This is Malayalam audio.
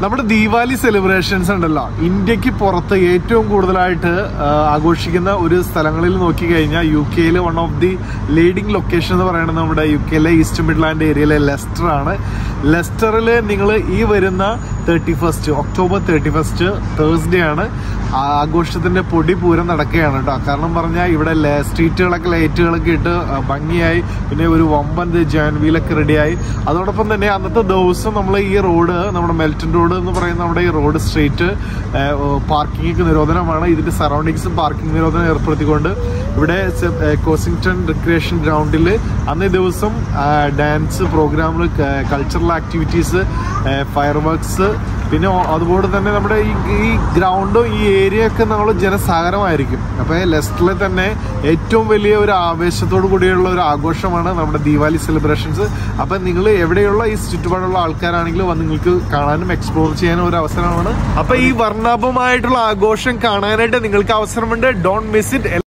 നമ്മുടെ ദീപാവലി സെലിബ്രേഷൻസ് ഉണ്ടല്ലോ ഇന്ത്യക്ക് പുറത്ത് ഏറ്റവും കൂടുതലായിട്ട് ആ, ആഘോഷിക്കുന്ന ഒരു സ്ഥലങ്ങളിൽ നോക്കി കഴിഞ്ഞാൽ യു കെയിലെ one of the leading location എന്ന് പറയുന്നത് നമ്മുടെ യു കെയിലെ ഈസ്റ്റ് മിഡ്ലാൻഡ് ഏരിയയിലെ ലെസ്റ്റർ ആണ് ലെസ്റ്ററിൽ നിങ്ങൾ ഈ വരുന്ന thirty first October thirty first Thursday ആണ് ആ ആഘോഷത്തിന്റെ പൊടി പൂരം നടക്കുകയാണ് കേട്ടോ കാരണം പറഞ്ഞാൽ ഇവിടെ ലെ- സ്ട്രീറ്റുകളൊക്കെ ലൈറ്റുകളൊക്കെ ഇട്ട് ആ, ഭംഗിയായി പിന്നെ ഒരു വമ്പൻ ജാൻവിയിലൊക്കെ റെഡിയായി അതോടൊപ്പം തന്നെ അന്നത്തെ ദിവസം നമ്മൾ ഈ റോഡ് നമ്മുടെ മെൽറ്റൺ റോഡ് എന്ന് പറയുന്ന നമ്മുടെ ഈ റോഡ് സ്ട്രീറ്റ് പാർക്കിംഗ് നിരോധനമാണ് ഇതിന്റെ സറൗണ്ടിങ്സും പാർക്കിംഗ് നിരോധനം ഏർപ്പെടുത്തിക്കൊണ്ട് ഇവിടെ സെ- ഏ, കോസിംഗ്ടൺ റിക്രിയേഷൻ ഗ്രൗണ്ടിൽ അന്നേ ദിവസം ഡാൻസ് പ്രോഗ്രാമുകൾ കൾച്ചറൽ ആക്ടിവിറ്റീസ് ഫയർ വർക്ക്സ് പിന്നെ ഓ- അതുപോലെ തന്നെ നമ്മുടെ ഈ ഈ ഗ്രൗണ്ടും ഈ ഏരിയ ഒക്കെ നമ്മൾ ജനസാഗരമായിരിക്കും അപ്പോൾ ലെസ്റ്ററിലെ തന്നെ ഏറ്റവും വലിയ ഒരു ആവേശത്തോടു കൂടിയുള്ള ഒരു ആഘോഷമാണ് നമ്മുടെ ദീപാവലി സെലിബ്രേഷൻസ് അപ്പം നിങ്ങൾ എവിടെയുള്ള ഈ ചുറ്റുപാടുള്ള ആൾക്കാരാണെങ്കിലും വന്ന് നിങ്ങൾക്ക് കാണാനും എക്സ്പ്ലോർ ചെയ്യാനും ഒരു അവസരമാണ് അപ്പൊ ഈ വർണ്ണാഭമായിട്ടുള്ള ആഘോഷം കാണാനായിട്ട് നിങ്ങൾക്ക് അവസരമുണ്ട് ഡോണ്ട് മിസ് ഇറ്റ്